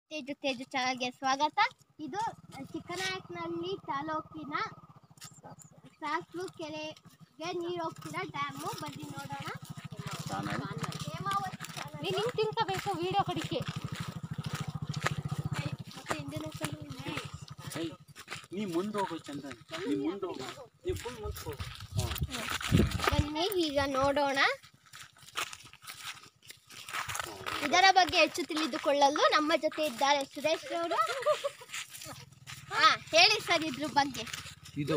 ತೇಜು ತೇಜು ಚಾನಲ್ಗೆ ಸ್ವಾಗತ ಇದು ಚಿಕ್ಕನಾಯಕನಹಳ್ಳಿ ತಾಲೂಕಿನ ಸಾಸ್ಲು ಕೆರೆಗೆ ನೀರು ಹೋಗ್ತಿರೋ ಡ್ಯಾಮು ಬನ್ನಿ ನೋಡೋಣ ಹೇಮಾವತಿ ಚಾನಲ್ ನೀನ್ ಹಿಂಗ್ ತಿನ್ಕೋಬೇಕು ವಿಡಿಯೋ ಕಡಿಕೆ ಮತ್ತೆ ಹಿಂದೆ ನೋಡ್ಕೊಂಡು ಏಯ್, ನೀ ಮುಂದೆ ಹೋಗು ಚಂದನ್ ನೀ ಮುಂದೆ ಹೋಗು ನೀ ಫುಲ್ ಮುಂದೆ ಹೋಗು ಬನ್ನಿ ಈಗ ನೋಡೋಣ ಇದರ ಬಗ್ಗೆ ಹೆಚ್ಚು ತಿಳಿದುಕೊಳ್ಳಲು ನಮ್ಮ ಜೊತೆ ಇದ್ದಾರೆ ಸುರೇಶ್ ಅವರು ಹಾ ಹೇಳಿ ಸರ್ ಇದ್ರ ಬಗ್ಗೆ ಇದು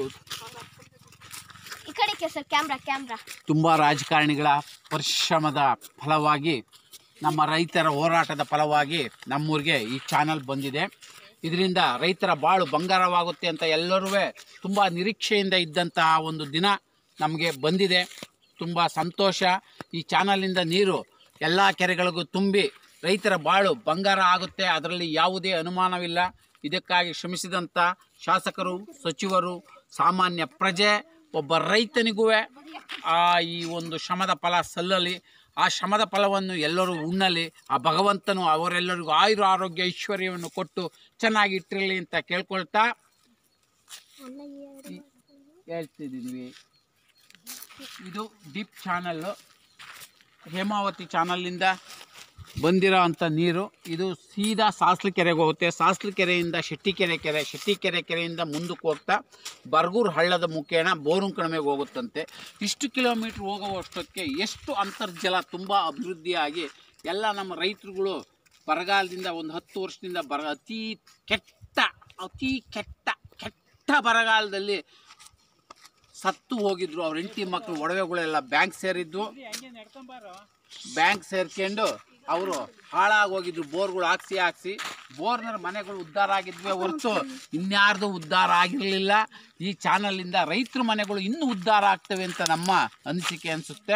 ಈ ಕಡೆಗೆ ಸರ್ ಕ್ಯಾಮ್ರಾ ಕ್ಯಾಮ್ರಾ ತುಂಬ ರಾಜಕಾರಣಿಗಳ ಪರಿಶ್ರಮದ ಫಲವಾಗಿ ನಮ್ಮ ರೈತರ ಹೋರಾಟದ ಫಲವಾಗಿ ನಮ್ಮೂರಿಗೆ ಈ ಚಾನಲ್ ಬಂದಿದೆ ಇದರಿಂದ ರೈತರ ಬಾಳು ಬಂಗಾರವಾಗುತ್ತೆ ಅಂತ ಎಲ್ಲರೂ ತುಂಬ ನಿರೀಕ್ಷೆಯಿಂದ ಇದ್ದಂತಹ ಒಂದು ದಿನ ನಮಗೆ ಬಂದಿದೆ ತುಂಬ ಸಂತೋಷ ಈ ಚಾನಲಿಂದ ನೀರು ಎಲ್ಲ ಕೆರೆಗಳಿಗೂ ತುಂಬಿ ರೈತರ ಬಾಳು ಬಂಗಾರ ಆಗುತ್ತೆ ಅದರಲ್ಲಿ ಯಾವುದೇ ಅನುಮಾನವಿಲ್ಲ ಇದಕ್ಕಾಗಿ ಶ್ರಮಿಸಿದಂಥ ಶಾಸಕರು ಸಚಿವರು ಸಾಮಾನ್ಯ ಪ್ರಜೆ ಒಬ್ಬ ರೈತನಿಗೂ ಆ ಈ ಒಂದು ಶ್ರಮದ ಫಲ ಸಲ್ಲಲಿ ಆ ಶ್ರಮದ ಫಲವನ್ನು ಎಲ್ಲರೂ ಉಣ್ಣಲಿ ಆ ಭಗವಂತನು ಅವರೆಲ್ಲರಿಗೂ ಆಯುರ ಆರೋಗ್ಯ ಐಶ್ವರ್ಯವನ್ನು ಕೊಟ್ಟು ಚೆನ್ನಾಗಿ ಇಟ್ಟಿರಲಿ ಅಂತ ಕೇಳ್ಕೊಳ್ತಾ ಈ- ಹೇಳ್ತಿದ್ದೀವಿ ಇದು ಡೀಪ್ ಚಾನಲ್ಲು ಹೇಮಾವತಿ ಚಾನಲ್ನಿಂದ ಬಂದಿರೋ ಅಂಥ ನೀರು ಇದು ಸೀದಾ ಸಾಸ್ಲು ಕೆರೆಗೆ ಹೋಗುತ್ತೆ ಸಾಸ್ಲು ಕೆರೆಯಿಂದ ಶೆಟ್ಟಿಕೆರೆ ಕೆರೆ ಶೆಟ್ಟಿಕೆರೆ ಕೆರೆಯಿಂದ ಮುಂದಕ್ಕೆ ಹೋಗ್ತಾ ಬರ್ಗೂರು ಹಳ್ಳದ ಮುಖೇನ ಬೋರುಂಕಣಿಮೆಗೆ ಹೋಗುತ್ತಂತೆ ಇಷ್ಟು ಕಿಲೋಮೀಟ್ರ್ ಹೋಗುವಷ್ಟಕ್ಕೆ ಎಷ್ಟು ಅಂತರ್ಜಲ ತುಂಬ ಅಭಿವೃದ್ಧಿಯಾಗಿ ಎಲ್ಲ ನಮ್ಮ ರೈತರುಗಳು ಬರಗಾಲದಿಂದ ಒಂದು ಹತ್ತು ವರ್ಷದಿಂದ ಬರ ಅತಿ ಕೆಟ್ಟ ಅತಿ ಕೆಟ್ಟ ಕೆಟ್ಟ ಬರಗಾಲದಲ್ಲಿ ಸತ್ತು ಹೋಗಿದ್ರು ಅವ್ರ ಹೆಂಡತಿ ಮಕ್ಕಳು ಒಡವೆಗಳೆಲ್ಲ ಬ್ಯಾಂಕ್ ಸೇರಿದ್ದು ಬ್ಯಾಂಕ್ ಸೇರ್ಕೊಂಡು ಅವರು ಹಾಳಾಗಿ ಹೋಗಿದ್ರು ಬೋರ್ಗಳು ಹಾಕ್ಸಿ ಹಾಕ್ಸಿ ಬೋರ್ನರ್ ಮನೆಗಳು ಉದ್ಧಾರ ಆಗಿದ್ವಿ ಹೊರತು ಇನ್ಯಾರ್ದು ಉದ್ಧಾರ ಆಗಿರಲಿಲ್ಲ ಈ ಚಾನಲಿಂದ ರೈತರ ಮನೆಗಳು ಇನ್ನೂ ಉದ್ಧಾರ ಆಗ್ತವೆ ಅಂತ ನಮ್ಮ ಅನಿಸಿಕೆ ಅನಿಸುತ್ತೆ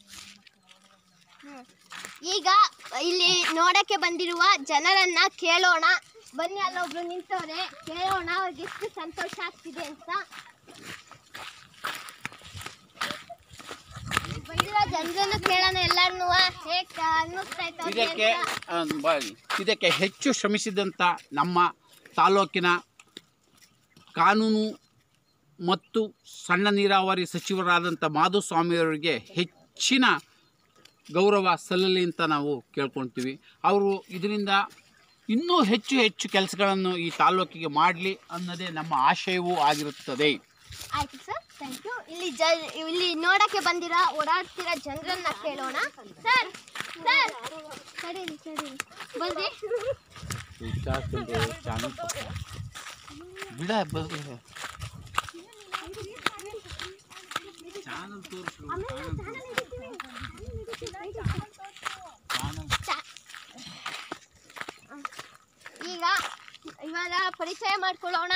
ಈಗ ಇಲ್ಲಿ ನೋಡಕ್ಕೆ ಬಂದಿರುವ ಜನರನ್ನ ಕೇಳೋಣ ಬನ್ನಿ ಅಲ್ಲೊಬ್ರು ನಿಂತವ್ರೆ ಕೇಳೋಣ ಅವ್ರಿಗೆ ಎಷ್ಟು ಸಂತೋಷ ಆಗ್ತಿದೆ ಅಂತ ಬಂದಿರೋ ಜನರನ್ನು ಕೇಳೋಣ ಎಲ್ಲಾರ್ನು ಹೇಗ್ ಅನ್ನಿಸ್ತಾ ಇತ್ತು ಅವ್ರಿಗೆ ಇದಕ್ಕೆ ಅಂತ. ಆ, ಬ- ಇದಕ್ಕೆ ಹೆಚ್ಚು ಶ್ರಮಿಸಿದಂಥ ನಮ್ಮ ತಾಲೂಕಿನ ಕಾನೂನು ಮತ್ತು ಸಣ್ಣ ನೀರಾವರಿ ಸಚಿವರಾದಂಥ ಮಾಧುಸ್ವಾಮಿಯವರಿಗೆ ಹೆಚ್ಚಿನ ಗೌರವ ಸಲ್ಲಲಿ ಅಂತ ನಾವು ಕೇಳ್ಕೊಳ್ತೀವಿ ಅವರು ಇದರಿಂದ ಇನ್ನೂ ಹೆಚ್ಚು ಹೆಚ್ಚು ಕೆಲಸಗಳನ್ನು ಈ ತಾಲೂಕಿಗೆ ಮಾಡಲಿ ಅನ್ನೋದೇ ನಮ್ಮ ಆಶಯವೂ ಆಗಿರುತ್ತದೆ ಆಯ್ತು ಸರ್ ಥ್ಯಾಂಕ್ ಯು ಇಲ್ಲಿ ಜ ಇಲ್ಲಿ ನೋಡಕ್ಕೆ ಬಂದಿರೋ ಓಡಾಡ್ತಿರೋ ಜನರನ್ನ ಕೇಳೋಣ ಸರ್ ಸರ್ ಸರಿ ಸರಿ ಬಂದ್ರಿ ಬಿಡ ಚಾನಲ್ ತೋರಿಸು ಚ- ಈಗ ಇವಾಗ ಪರಿಚಯ ಮಾಡ್ಕೊಳ್ಳೋಣ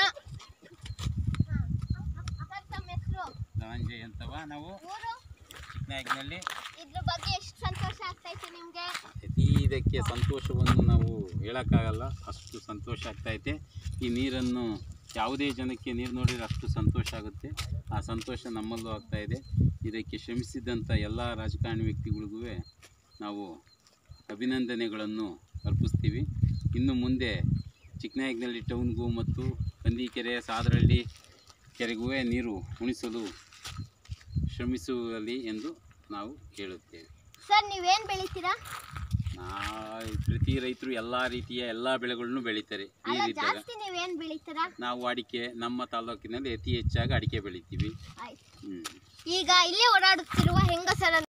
ಸರ್ ತಮ್ಮ ಹೆಸರು ಧನಂಜಯ ಅಂತವ ನಾವು ಊರು ಚಿಕ್ಕನಾಯಕನಲ್ಲಿ ಇದ್ರ ಬಗ್ಗೆ ಎಷ್ಟು ಸಂತೋಷ ಆಗ್ತೈತೆ ನಿಮ್ಗೆ ಅತಿ ಇದಕ್ಕೆ ಸಂತೋಷವನ್ನು ನಾವು ಹೇಳೋಕ್ಕಾಗಲ್ಲ ಅಷ್ಟು ಸಂತೋಷ ಆಗ್ತೈತೆ ಈ ನೀರನ್ನು ಯಾವುದೇ ಜನಕ್ಕೆ ನೀರು ನೋಡಿದ್ರೆ ಅಷ್ಟು ಸಂತೋಷ ಆಗುತ್ತೆ ಆ ಸಂತೋಷ ನಮ್ಮಲ್ಲೂ ಆಗ್ತಾ ಇದೆ ಇದಕ್ಕೆ ಶ್ರಮಿಸಿದಂಥ ಎಲ್ಲ ರಾಜಕಾರಣಿ ವ್ಯಕ್ತಿಗಳಿಗೂ ನಾವು ಅಭಿನಂದನೆಗಳನ್ನು ಅರ್ಪಿಸ್ತೀವಿ ಇನ್ನು ಮುಂದೆ ಚಿಕ್ಕನಾಯಕನಹಳ್ಳಿ ಟೌನ್ಗೂ ಮತ್ತು ಕಂದೀಕೆರೆ ಸಾದರಹಳ್ಳಿ ಕೆರೆಗೂ ನೀರು ಉಣಿಸಲು ಶ್ರಮಿಸುವಲ್ಲಿ ಎಂದು ನಾವು ಕೇಳುತ್ತೇವೆ ಸರ್ ನೀವೇನ್ ಬೆಳಿತೀರಾ ನಾ ಪ್ರತಿ ರೈತರು ಎಲ್ಲ ರೀತಿಯ ಎಲ್ಲ ಬೆಳೆಗಳನ್ನು ಬೆಳೀತಾರೆ ಅಲ್ಲ ನೀರಿದ್ದಾಗ ಜಾಸ್ತಿ ನೀವೇನ್ ಬೆಳಿತೀರಾ ನಾವು ಅಡಿಕೆ ನಮ್ಮ ತಾಲೂಕಿನಲ್ಲಿ ಅತಿ ಹೆಚ್ಚಾಗಿ ಅಡಿಕೆ ಬೆಳಿತೀವಿ ಆಯ್ತು ಹ್ಮ್. ಈಗ ಇಲ್ಲೇ ಓಡಾಡುತ್ತಿರುವ ಹೆಂಗಸರ